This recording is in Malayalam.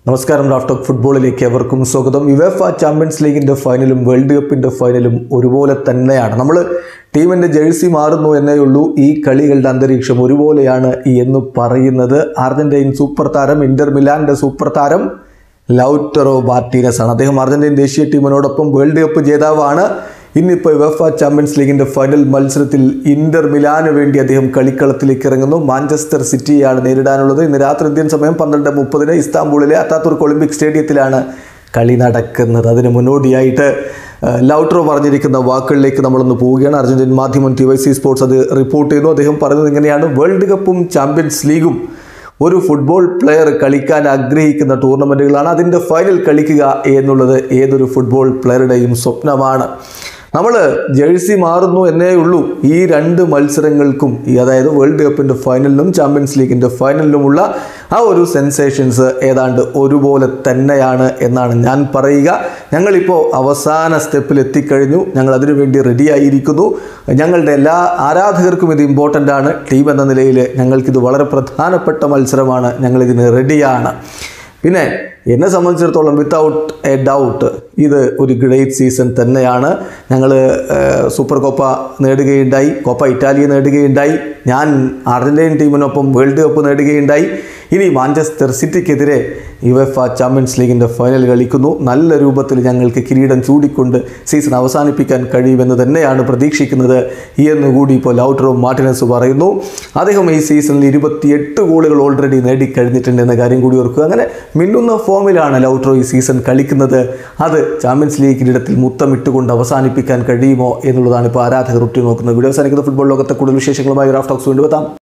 നമസ്കാരം റാഫ്റ്റോക്ക് ഫുട്ബോളിലേക്ക് എവർക്കും സ്വാഗതം യുവേഫ ചാമ്പ്യൻസ് ലീഗിൻ്റെ ഫൈനലും വേൾഡ് കപ്പിൻ്റെ ഫൈനലും ഒരുപോലെ തന്നെയാണ് നമ്മൾ ടീമിൻ്റെ ജേഴ്സി മാറുന്നു എന്നേ ഉള്ളൂ ഈ കളികളുടെ അന്തരീക്ഷം ഒരുപോലെയാണ് എന്ന് പറയുന്നത് അർജന്റീൻ സൂപ്പർ താരം ഇന്റർ മിലാൻ്റെ സൂപ്പർ താരം ലൗറ്ററോ മാർട്ടീനസ് ആണ് അദ്ദേഹം അർജന്റീൻ ദേശീയ ടീമിനോടൊപ്പം വേൾഡ് കപ്പ് ജേതാവാണ് ഇന്നിപ്പോൾ വെഫ ചാമ്പ്യൻസ് ലീഗിന്റെ ഫൈനൽ മത്സരത്തിൽ ഇന്റർ മിലാന് വേണ്ടി അദ്ദേഹം കളിക്കളത്തിലേക്ക് ഇറങ്ങുന്നു മാഞ്ചസ്റ്റർ സിറ്റിയാണ് നേരിടാനുള്ളത് ഇന്ന് രാത്രി ഇന്ത്യൻ സമയം പന്ത്രണ്ട് മുപ്പതിന് ഇസ്താംബൂളിലെ അത്താത്തുർക്ക് ഒളിമ്പിക് സ്റ്റേഡിയത്തിലാണ് കളി നടക്കുന്നത് അതിന് മുന്നോടിയായിട്ട് ഏഹ്, ലൗട്രോ പറഞ്ഞിരിക്കുന്ന വാക്കുകളിലേക്ക് നമ്മളൊന്ന് പോവുകയാണ് അർജന്റീൻ മാധ്യമം ടി വൈ സി സ്പോർട്സ് അത് റിപ്പോർട്ട് ചെയ്യുന്നു അദ്ദേഹം പറയുന്നത് ഇങ്ങനെയാണ് വേൾഡ് കപ്പും ചാമ്പ്യൻസ് ലീഗും ഒരു ഫുട്ബോൾ പ്ലെയർ കളിക്കാൻ ആഗ്രഹിക്കുന്ന ടൂർണമെൻറ്റുകളാണ് അതിൻ്റെ ഫൈനൽ കളിക്കുക എന്നുള്ളത് ഏതൊരു ഫുട്ബോൾ പ്ലെയറുടെയും സ്വപ്നമാണ് നമ്മൾ ജേഴ്സി മാറുന്നു എന്നേ ഉള്ളൂ ഈ രണ്ട് മത്സരങ്ങൾക്കും ഈ അതായത് വേൾഡ് കപ്പിൻ്റെ ഫൈനലിലും ചാമ്പ്യൻസ് ലീഗിൻ്റെ ഫൈനലിലുമുള്ള ആ ഒരു സെൻസേഷൻസ് ഏതാണ്ട് ഒരുപോലെ തന്നെയാണ് എന്നാണ് ഞാൻ പറയുക ഞങ്ങളിപ്പോൾ അവസാന സ്റ്റെപ്പിൽ എത്തിക്കഴിഞ്ഞു ഞങ്ങൾ അതിനുവേണ്ടി റെഡി ആയിരിക്കുന്നു ഞങ്ങളുടെ എല്ലാ ആരാധകർക്കും ഇത് ഇമ്പോർട്ടൻ്റ് ആണ് ടീം എന്ന നിലയിൽ ഞങ്ങൾക്കിത് വളരെ പ്രധാനപ്പെട്ട മത്സരമാണ് ഞങ്ങളിതിന് റെഡിയാണ് പിന്നെ എന്നെ സംബന്ധിച്ചിടത്തോളം വിത്തൗട്ട് എ ഡൗട്ട് ഇത് ഒരു ഗ്രേറ്റ് സീസൺ തന്നെയാണ് ഞങ്ങൾ സൂപ്പർ കോപ്പ നേടുകയുണ്ടായി കോപ്പ ഇറ്റാലിയ നേടുകയുണ്ടായി ഞാൻ അർജൻറ്റീൻ ടീമിനൊപ്പം വേൾഡ് കപ്പ് നേടുകയുണ്ടായി ഇനി മാഞ്ചസ്റ്റർ സിറ്റിക്കെതിരെ യുവഫ ചാമ്പ്യൻസ് ലീഗിൻ്റെ ഫൈനൽ കളിക്കുന്നു നല്ല രൂപത്തിൽ ഞങ്ങൾക്ക് കിരീടം ചൂടിക്കൊണ്ട് സീസൺ അവസാനിപ്പിക്കാൻ കഴിയുമെന്ന് തന്നെയാണ് പ്രതീക്ഷിക്കുന്നത് എന്നുകൂടി ഇപ്പോൾ ലൗട്ടറും മാർട്ടിനസ് പറയുന്നു അദ്ദേഹം ഈ സീസണിൽ ഇരുപത്തിയെട്ട് ഗോളുകൾ ഓൾറെഡി നേടിക്കഴിഞ്ഞിട്ടുണ്ട് എന്ന കാര്യം കൂടി ഓർക്കുക അങ്ങനെ മിന്നുന്ന ഫോമിലാണ് ലൗട്രോ ഈ സീസൺ കളിക്കുന്നത് അത് ചാമ്പ്യൻസ് ലീഗ് കിരീടത്തിൽ മുത്തമിട്ടുകൊണ്ട് അവസാനിപ്പിക്കാൻ കഴിയുമോ എന്നുള്ളതാണ് ഇപ്പോൾ ആരാധകർ ഉറ്റുനോക്കുന്നത് വീഡിയോ അവസാനിക്കുന്ന ഫുട്ബോൾ ലോകത്തെ കൂടുതൽ വിശേഷങ്ങളുമായി റാഫ്റ്റോക്സ് വീണ്ടും എത്താം